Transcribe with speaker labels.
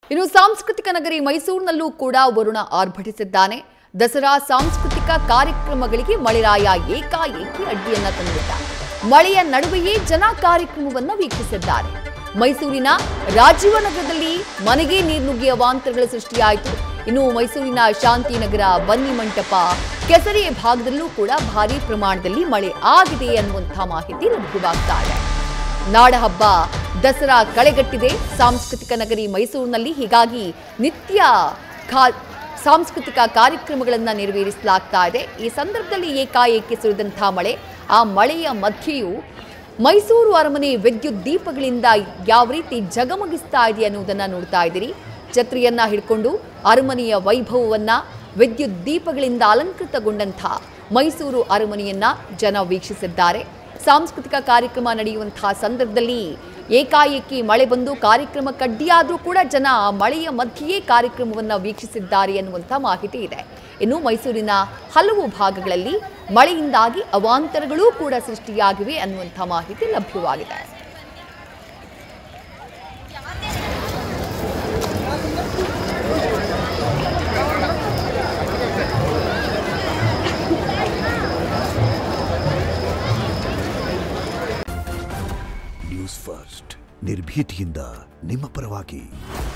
Speaker 1: ಇನ್ನು ಸಾಂಸ್ಕೃತಿಕ ನಗರಿ ಮೈಸೂರಿನಲ್ಲೂ ಕೂಡ ವರುಣ ಆರ್ಭಟಿಸಿದ್ದಾನೆ ದಸರಾ ಸಾಂಸ್ಕೃತಿಕ ಕಾರ್ಯಕ್ರಮಗಳಿಗೆ ಮಳೆರಾಯ ಏಕಾಏಕಿ ಅಡ್ಡಿಯನ್ನ ತಂದಿದ್ದ ಮಳೆಯ ನಡುವೆಯೇ ಜನ ಕಾರ್ಯಕ್ರಮವನ್ನ ವೀಕ್ಷಿಸಿದ್ದಾರೆ ಮೈಸೂರಿನ ರಾಜೀವನಗರದಲ್ಲಿ ಮನೆಗೆ ನೀರು ನುಗ್ಗಿ ಅವಾಂತರಗಳು ಸೃಷ್ಟಿಯಾಯಿತು ಇನ್ನು ಮೈಸೂರಿನ ಶಾಂತಿನಗರ ಬನ್ನಿ ಮಂಟಪ ಕೆಸರೆ ಭಾಗದಲ್ಲೂ ಕೂಡ ಭಾರಿ ಪ್ರಮಾಣದಲ್ಲಿ ಮಳೆ ಆಗಿದೆ ಅನ್ನುವಂಥ ಮಾಹಿತಿ ಲಭ್ಯವಾಗ್ತಾ ಇದೆ ನಾಡಹಬ್ಬ ದಸರಾ ಕಳೆಗಟ್ಟಿದೆ ಸಾಂಸ್ಕೃತಿಕ ನಗರಿ ಮೈಸೂರಿನಲ್ಲಿ ಹೀಗಾಗಿ ನಿತ್ಯ ಖಾ ಸಾಂಸ್ಕೃತಿಕ ಕಾರ್ಯಕ್ರಮಗಳನ್ನು ನೆರವೇರಿಸಲಾಗ್ತಾ ಇದೆ ಈ ಸಂದರ್ಭದಲ್ಲಿ ಏಕಾಏಕಿ ಸುರಿದಂಥ ಮಳೆ ಆ ಮಳೆಯ ಮಧ್ಯೆಯೂ ಮೈಸೂರು ಅರಮನೆ ವಿದ್ಯುತ್ ದೀಪಗಳಿಂದ ಯಾವ ರೀತಿ ಜಗಮಗಿಸ್ತಾ ಇದೆ ಅನ್ನೋದನ್ನ ನೋಡ್ತಾ ಇದ್ದೀರಿ ಛತ್ರಿಯನ್ನ ಹಿಡ್ಕೊಂಡು ಅರಮನೆಯ ವೈಭವವನ್ನ ವಿದ್ಯುತ್ ದೀಪಗಳಿಂದ ಅಲಂಕೃತಗೊಂಡಂಥ ಮೈಸೂರು ಅರಮನೆಯನ್ನ ಜನ ವೀಕ್ಷಿಸಿದ್ದಾರೆ ಸಾಂಸ್ಕೃತಿಕ ಕಾರ್ಯಕ್ರಮ ನಡೆಯುವಂತಹ ಸಂದರ್ಭದಲ್ಲಿ ಏಕಾಏಕಿ ಮಳೆ ಬಂದು ಕಾರ್ಯಕ್ರಮ ಕಡ್ಡಿಯಾದರೂ ಕೂಡ ಜನ ಆ ಮಳೆಯ ಮಧ್ಯೆಯೇ ಕಾರ್ಯಕ್ರಮವನ್ನು ವೀಕ್ಷಿಸಿದ್ದಾರೆ ಅನ್ನುವಂಥ ಮಾಹಿತಿ ಇದೆ ಇನ್ನು ಮೈಸೂರಿನ ಹಲವು ಭಾಗಗಳಲ್ಲಿ ಮಳೆಯಿಂದಾಗಿ ಅವಾಂತರಗಳೂ ಕೂಡ ಸೃಷ್ಟಿಯಾಗಿವೆ ಅನ್ನುವಂಥ ಮಾಹಿತಿ ಲಭ್ಯವಾಗಿದೆ
Speaker 2: ನ್ಯೂಸ್ ಫಸ್ಟ್ ನಿರ್ಭೀತಿಯಿಂದ ನಿಮ್ಮ ಪರವಾಗಿ